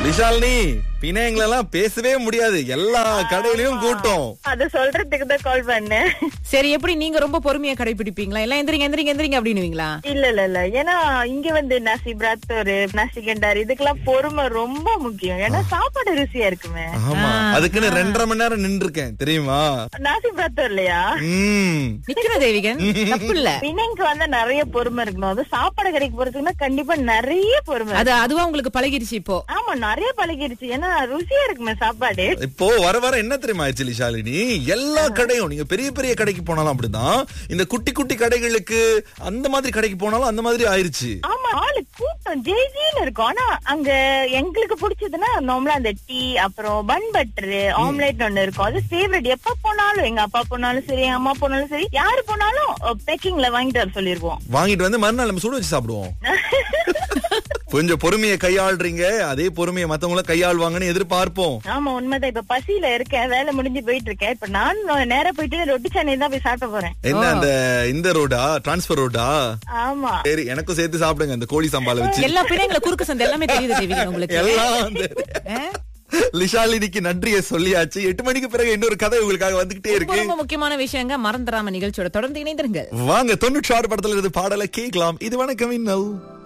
விஷாலினி பிணையங்களெல்லாம் பேசவே முடியாது எல்லா கடையிலயும் கூட்டம் அத சொல்றதுக்கு தான் கால் பண்ணேன் சரி எப்படி நீங்க ரொம்ப பொறுமையா கடைபிடிப்பீங்களா எல்லாம் எந்திரிங்க எந்திரிங்க எந்திரிங்க அப்படின்னுவீங்களா இல்ல இல்ல இல்ல ஏன்னா இங்க வந்து நசி பிராத்தோரு நசி கண்டாரு இதுக்கெல்லாம் பொறுமை ரொம்ப முக்கியம் ஏன்னா சாப்பாடு ருசியா இருக்குமே ஆமா அதுக்குன்னு ரெண்டரை மணி நேரம் நின்று இருக்கேன் தெரியுமா நாசி பிராத்தோர் இல்லையா உம் நிக்கணும் தேவிகன் தப்பு இல்ல பிணைக்கு வந்து நிறைய பொறுமை இருக்கணும் அது சாப்பாடு கடைக்கு போறதுக்குன்னா கண்டிப்பா நிறைய பொறுமை அது அதுவா உங்களுக்கு பழகிடுச்சு இப்போ ஆமா நிறைய பழகிடுச்சு ஏன்னா ருசியா இருக்குமே சாப்பாடு இப்போ வர வர என்ன தெரியுமா ஆக்சுவலி ஷாலினி எல்லா கடையும் நீங்க பெரிய பெரிய கடைக்கு போனாலும் அப்படிதான் இந்த குட்டி குட்டி கடைகளுக்கு அந்த மாதிரி கடைக்கு போனாலும் அந்த மாதிரி ஆயிருச்சு ஆமா ஆளு கூட்டம் ஜெய்ஜின்னு இருக்கும் ஆனா அங்க எங்களுக்கு பிடிச்சதுன்னா நார்மலா அந்த டீ அப்புறம் பன் பட்டர் ஆம்லெட் ஒண்ணு இருக்கும் அது ஃபேவரட் எப்ப போனாலும் எங்க அப்பா போனாலும் சரி எங்க அம்மா போனாலும் சரி யாரு போனாலும் பேக்கிங்ல வாங்கிட்டு வர சொல்லிருவோம் வாங்கிட்டு வந்து மறுநாள் நம்ம சுட வச்சு சாப்பிடுவோம் கொஞ்சம் பொறுமையை கையாளுறீங்க அதே பொறுமையை மத்தவங்களும் கையாளுவாங்கன்னு எதிர்பார்ப்போம் ஆமா உண்மைதான் இப்ப பசியில இருக்கேன் வேலை முடிஞ்சு போயிட்டு இருக்கேன் இப்ப நான் நேரா போயிட்டு ரொட்டி சென்னை தான் போய் சாப்பிட போறேன் என்ன அந்த இந்த ரோடா டிரான்ஸ்பர் ரோடா ஆமா சரி எனக்கும் சேர்த்து சாப்பிடுங்க அந்த கோழி சம்பால வச்சு எல்லா பிள்ளைங்களை குறுக்கு சந்தை எல்லாமே தெரியுது தேவிகன் உங்களுக்கு எல்லாம் அந்த ஆ? லிஷாலினிக்கு நன்றியை சொல்லியாச்சு எட்டு மணிக்கு பிறகு இன்னொரு கதை உங்களுக்காக வந்துகிட்டே ரொம்ப இருக்கு ரொம்ப முக்கியமான விஷயங்க மறந்துடாம நிகழ்ச்சியோட தொடர்ந்து இணைந்திருங்கள் வாங்க தொண்ணூற்றி ஆறு படத்துல இருந்து பாடலை கேட்கலாம் இது வணக்கம் இன்னல்